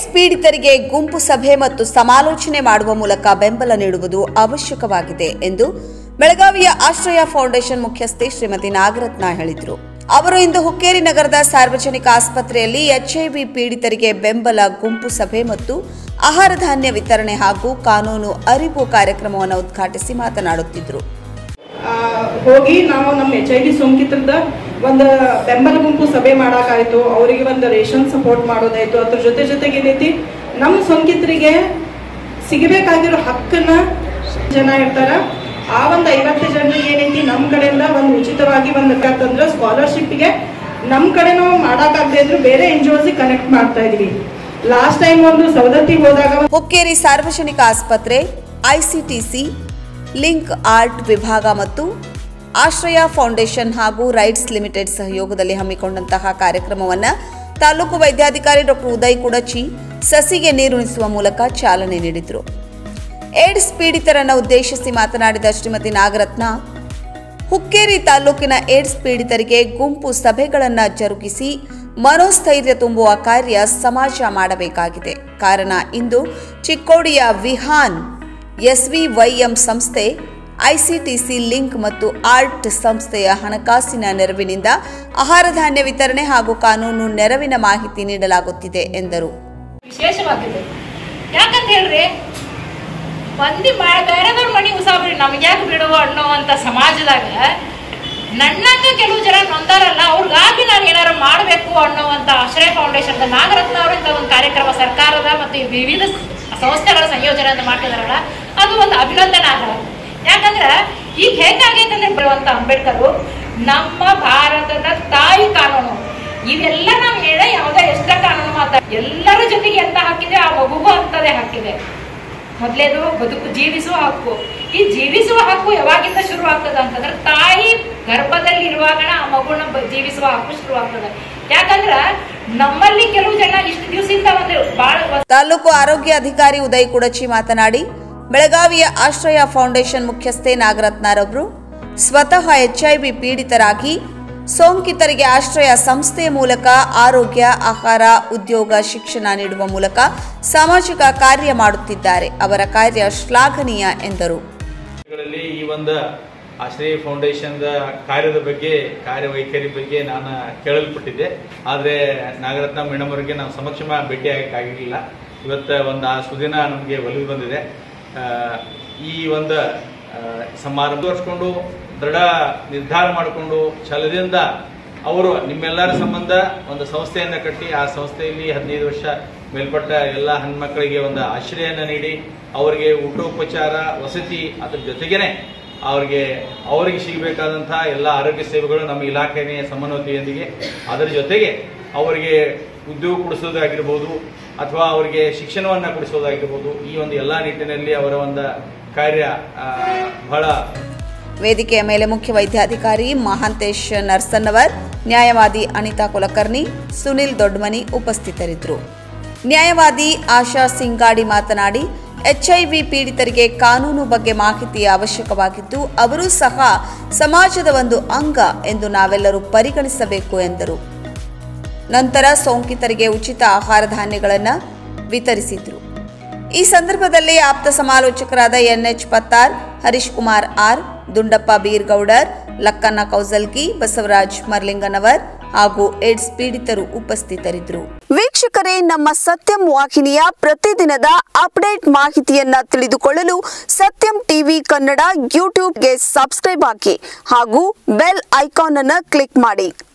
ಪೀಡಿತರಿಗೆ ಗುಂಪು ಸಭೆ ಮತ್ತು ಸಮಾಲೋಚನೆ ಮಾಡುವ ಮೂಲಕ ಬೆಂಬಲ ನೀಡುವುದು ಅವಶ್ಯಕವಾಗಿದೆ ಎಂದು ಬೆಳಗಾವಿಯ ಆಶ್ರಯ ಫೌಂಡೇಶನ್ ಮುಖ್ಯಸ್ಥೆ ಶ್ರೀಮತಿ ನಾಗರತ್ನ ಹೇಳಿದರು ಅವರು ಇಂದು ಹುಕ್ಕೇರಿ ನಗರದ ಸಾರ್ವಜನಿಕ ಆಸ್ಪತ್ರೆಯಲ್ಲಿ ಎಚ್ಐವಿ ಪೀಡಿತರಿಗೆ ಬೆಂಬಲ ಗುಂಪು ಸಭೆ ಮತ್ತು ಆಹಾರ ಧಾನ್ಯ ವಿತರಣೆ ಹಾಗೂ ಕಾನೂನು ಅರಿವು ಕಾರ್ಯಕ್ರಮವನ್ನು ಉದ್ಘಾಟಿಸಿ ಮಾತನಾಡುತ್ತಿದ್ದರು ಆ, ಹೋಗಿ ನಾವು ನಮ್ಮ ಎಚ್ ಐ ವಿ ಸೋಂಕಿತರದ ಒಂದು ಬೆಂಬಲ ಗುಂಪು ಸಭೆ ಮಾಡೋಕ್ಕಾಯ್ತು ಅವರಿಗೆ ಒಂದು ರೇಷನ್ ಸಪೋರ್ಟ್ ಮಾಡೋದಾಯ್ತು ಅದ್ರ ಜೊತೆ ಜೊತೆಗೆ ಏನೈತಿ ನಮ್ಮ ಸೋಂಕಿತರಿಗೆ ಸಿಗಬೇಕಾಗಿರೋ ಹಕ್ಕನ್ನ ಜನ ಇರ್ತಾರ ಆ ಒಂದು ಐವತ್ತು ಜನರಿಗೆ ಏನೈತಿ ನಮ್ಮ ಕಡೆಯಿಂದ ಒಂದು ಉಚಿತವಾಗಿ ಒಂದು ಅಂತಂದ್ರೆ ಸ್ಕಾಲರ್ಶಿಪ್ಗೆ ನಮ್ಮ ಕಡೆ ನಾವು ಮಾಡೋಕ್ಕಾಗದೇ ಇದ್ರು ಬೇರೆ ಎನ್ ಜಿ ಒಸಿ ಕನೆಕ್ಟ್ ಮಾಡ್ತಾ ಇದೀವಿ ಲಾಸ್ಟ್ ಟೈಮ್ ಒಂದು ಸವದತ್ತಿಗೆ ಹೋದಾಗ ಹುಕ್ಕೇರಿ ಸಾರ್ವಜನಿಕ ಆಸ್ಪತ್ರೆ ಐಸಿಟಿಸಿ ಲಿಂಕ್ ಆರ್ಟ್ ವಿಭಾಗ ಮತ್ತು ಆಶ್ರಯ ಫೌಂಡೇಶನ್ ಹಾಗೂ ರೈಟ್ಸ್ ಲಿಮಿಟೆಡ್ ಸಹಯೋಗದಲ್ಲಿ ಹಮ್ಮಿಕೊಂಡಂತಹ ಕಾರ್ಯಕ್ರಮವನ್ನು ತಾಲೂಕು ವೈದ್ಯಾಧಿಕಾರಿ ಡಾಕ್ಟರ್ ಉದಯ್ ಕುಡಚಿ ಸಸಿಗೆ ನೀರುಣಿಸುವ ಮೂಲಕ ಚಾಲನೆ ನೀಡಿದರು ಏಡ್ಸ್ ಪೀಡಿತರನ್ನು ಉದ್ದೇಶಿಸಿ ಮಾತನಾಡಿದ ಶ್ರೀಮತಿ ನಾಗರತ್ನ ಹುಕ್ಕೇರಿ ತಾಲೂಕಿನ ಏಡ್ಸ್ ಪೀಡಿತರಿಗೆ ಗುಂಪು ಸಭೆಗಳನ್ನು ಜರುಗಿಸಿ ಮನೋಸ್ಥೈರ್ಯ ತುಂಬುವ ಕಾರ್ಯ ಸಮಾಜ ಮಾಡಬೇಕಾಗಿದೆ ಕಾರಣ ಇಂದು ಚಿಕ್ಕೋಡಿಯ ವಿಹಾನ್ ಎಸ್ವಿವೈಎಂ ಸಂಸ್ಥೆ ಐಸಿಟಿಸಿ ಲಿಂಕ್ ಮತ್ತು ಆರ್ಟ್ ಸಂಸ್ಥೆಯ ಹಣಕಾಸಿನ ನೆರವಿನಿಂದ ಆಹಾರ ಧಾನ್ಯ ವಿತರಣೆ ಹಾಗೂ ಕಾನೂನು ನೆರವಿನ ಮಾಹಿತಿ ನೀಡಲಾಗುತ್ತಿದೆ ಎಂದರು ವಿಶೇಷವಾಗಿದೆ ಯಾಕಂತ ಹೇಳ್ರಿ ಮಂದಿ ಮಾ ಬೇರೆದವ್ರ ಮನೆ ಉಸಾಬ್ರಿ ನಮ್ಗೆ ಯಾಕೆ ಬಿಡುವ ಅನ್ನೋ ಅಂತ ಸಮಾಜದಾಗ ನನ್ನಂಗ ಕೆಲವು ಜನ ನೊಂದಾರಲ್ಲ ಅವ್ರಿಗಾಗಿ ನಾನು ಏನಾರ ಮಾಡಬೇಕು ಅನ್ನೋವಂಥ ಆಶ್ರಯ ಫೌಂಡೇಶನ್ ನಾಗರತ್ನ ಅವರಿಂದ ಒಂದು ಕಾರ್ಯಕ್ರಮ ಸರ್ಕಾರದ ಮತ್ತು ಈ ವಿವಿಧ ಸಂಸ್ಥೆಗಳ ಸಂಯೋಜನೆಯನ್ನು ಮಾಡ್ತಿದಾರಲ್ಲ ಅದು ಒಂದು ಅಭಿನಂದನಾರ್ಹ ಯಾಕಂದ್ರೆ ಈಗ ಹೆಂಗಾಗೈತೆ ಅಂದ್ರೆ ಬರುವಂತ ಅಂಬೇಡ್ಕರ್ ನಮ್ಮ ಭಾರತದ ತಾಯಿ ಕಾನೂನು ಇವೆಲ್ಲ ನಾವು ಹೇಳ ಯಾವುದೇ ಎಷ್ಟ ಕಾನೂನು ಮಾತಾಡ ಎಲ್ಲರ ಜೊತೆಗೆ ಎಂತ ಹಾಕಿದೆ ಆ ಮಗುಗೂ ಅಂತದೇ ಹಾಕಿದೆ ಮೊದಲೇದು ಬದುಕು ಜೀವಿಸುವ ಹಕ್ಕು ಈ ಜೀವಿಸುವ ಹಕ್ಕು ಯಾವಾಗಿಂದ ಶುರು ಆಗ್ತದ ಅಂತಂದ್ರೆ ತಾಯಿ ಗರ್ಭದಲ್ಲಿ ಇರುವಾಗ ಆ ಮಗುನ ಬ- ಜೀವಿಸುವ ಹಕ್ಕು ಶುರು ಆಗ್ತದೆ ಯಾಕಂದ್ರ ನಮ್ಮಲ್ಲಿ ಕೆಲವು ಜನ ಇಷ್ಟು ದಿವಸದಿಂದ ಒಂದು ಬಾಳ ತಾಲೂಕು ಆರೋಗ್ಯ ಅಧಿಕಾರಿ ಉದಯ್ ಕುಡಚಿ ಮಾತನಾಡಿ ಬೆಳಗಾವಿಯ ಆಶ್ರಯ ಫೌಂಡೇಶನ್ ಮುಖ್ಯಸ್ಥೆ ನಾಗರತ್ನರವರು ಸ್ವತಃ ಎಚ್ಐವಿ ಪೀಡಿತರಾಗಿ ಸೋಂಕಿತರಿಗೆ ಆಶ್ರಯ ಸಂಸ್ಥೆಯ ಮೂಲಕ ಆರೋಗ್ಯ ಆಹಾರ ಉದ್ಯೋಗ ಶಿಕ್ಷಣ ನೀಡುವ ಮೂಲಕ ಸಾಮಾಜಿಕ ಕಾರ್ಯ ಮಾಡುತ್ತಿದ್ದಾರೆ ಅವರ ಕಾರ್ಯ ಶ್ಲಾಘನೀಯ ಎಂದರು ಗಳಲ್ಲಿ ಈ ಒಂದು ಆಶ್ರಯ ಫೌಂಡೇಶನ್ದ ಕಾರ್ಯದ ಬಗ್ಗೆ ಕಾರ್ಯವೈಖರಿ ಬಗ್ಗೆ ನಾನು ಕೇಳಲ್ಪಟ್ಟಿದ್ದೆ ಆದರೆ ನಾಗರತ್ನ ಮೇಡಮ್ ಅವರಿಗೆ ನಾವು ಸಮಕ್ಷಮ ಭೇಟಿ ಆಗಕ್ಕಾಗಿರಲಿಲ್ಲ ಇವತ್ತು ಒಂದು ಆ ಸುದಿನ ನಮಗೆ ಒಲಿದು ಬಂದಿದೆ ಆ, ಈ ಒಂದು ಆ, ಸಮಾರಂಭ ತೋರಿಸ್ಕೊಂಡು ದೃಢ ನಿರ್ಧಾರ ಮಾಡಿಕೊಂಡು ಛಲದಿಂದ ಅವರು ನಿಮ್ಮೆಲ್ಲರ ಸಂಬಂಧ ಒಂದು ಸಂಸ್ಥೆಯನ್ನ ಕಟ್ಟಿ ಆ ಸಂಸ್ಥೆಯಲ್ಲಿ ಹದಿನೈದು ವರ್ಷ ಮೇಲ್ಪಟ್ಟ ಎಲ್ಲ ಹೆಣ್ಮಕ್ಳಿಗೆ ಒಂದು ಆಶ್ರಯನ ನೀಡಿ ಅವರಿಗೆ ಊಟೋಪಚಾರ ವಸತಿ ಅದ್ರ ಜೊತೆಗೇನೆ ಅವ್ರಿಗೆ ಅವರಿಗೆ ಸಿಗಬೇಕಾದಂತಹ ಎಲ್ಲ ಆರೋಗ್ಯ ಸೇವೆಗಳು ನಮ್ಮ ಇಲಾಖೆಯ ಸಮನ್ವಯತೆಯೊಂದಿಗೆ ಅದರ ಜೊತೆಗೆ ಅವರಿಗೆ ಉದ್ಯೋಗ ಕೊಡಿಸೋದಾಗಿರ್ಬೋದು ಅಥವಾ ಅವರಿಗೆ ಶಿಕ್ಷಣವನ್ನ ಕೊಡಿಸೋದಾಗಿರ್ಬೋದು ಈ ಒಂದು ಎಲ್ಲ ನಿಟ್ಟಿನಲ್ಲಿ ಅವರ ಒಂದು ಕಾರ್ಯ ಆ, ಬಹಳ ವೇದಿಕೆಯ ಮೇಲೆ ಮುಖ್ಯ ವೈದ್ಯಾಧಿಕಾರಿ ಮಹಾಂತೇಶ್ ನರ್ಸನ್ನವರ್ ನ್ಯಾಯವಾದಿ ಅನಿತಾ ಕುಲಕರ್ಣಿ ಸುನಿಲ್ ದೊಡ್ಡಮನಿ ಉಪಸ್ಥಿತರಿದ್ದರು ನ್ಯಾಯವಾದಿ ಆಶಾ ಸಿಂಗಾಡಿ ಮಾತನಾಡಿ ಎಚ್ಐವಿ ಪೀಡಿತರಿಗೆ ಕಾನೂನು ಬಗ್ಗೆ ಮಾಹಿತಿ ಅವಶ್ಯಕವಾಗಿದ್ದು ಅವರೂ ಸಹ ಸಮಾಜದ ಒಂದು ಅಂಗ ಎಂದು ನಾವೆಲ್ಲರೂ ಪರಿಗಣಿಸಬೇಕು ಎಂದರು ನಂತರ ಸೋಂಕಿತರಿಗೆ ಉಚಿತ ಆಹಾರ ಧಾನ್ಯಗಳನ್ನು ವಿತರಿಸಿದರು ಈ ಸಂದರ್ಭದಲ್ಲಿ ಆಪ್ತ ಸಮಾಲೋಚಕರಾದ ಎನ್ಎಚ್ ಪತ್ತಾರ್ ಹರೀಶ್ ಕುಮಾರ್ ಆರ್ ದುಂಡಪ್ಪ ಬೀರ್ಗೌಡರ್ ಲಕ್ಕನ್ನ ಕೌಸಲ್ಗಿ ಬಸವರಾಜ್ ಮರ್ಲಿಂಗನವರ್ ಹಾಗೂ ಏಡ್ಸ್ ಪೀಡಿತರು ಉಪಸ್ಥಿತರಿದ್ದರು ವೀಕ್ಷಕರೇ ನಮ್ಮ ಸತ್ಯಂ ವಾಹಿನಿಯ ಪ್ರತಿದಿನದ ಅಪ್ಡೇಟ್ ಮಾಹಿತಿಯನ್ನ ತಿಳಿದುಕೊಳ್ಳಲು ಸತ್ಯಂ ಟಿವಿ ಕನ್ನಡ ಯೂಟ್ಯೂಬ್ಗೆ ಸಬ್ಸ್ಕ್ರೈಬ್ ಹಾಕಿ ಹಾಗೂ ಬೆಲ್ ಐಕಾನ್ ಅನ್ನು ಕ್ಲಿಕ್ ಮಾಡಿ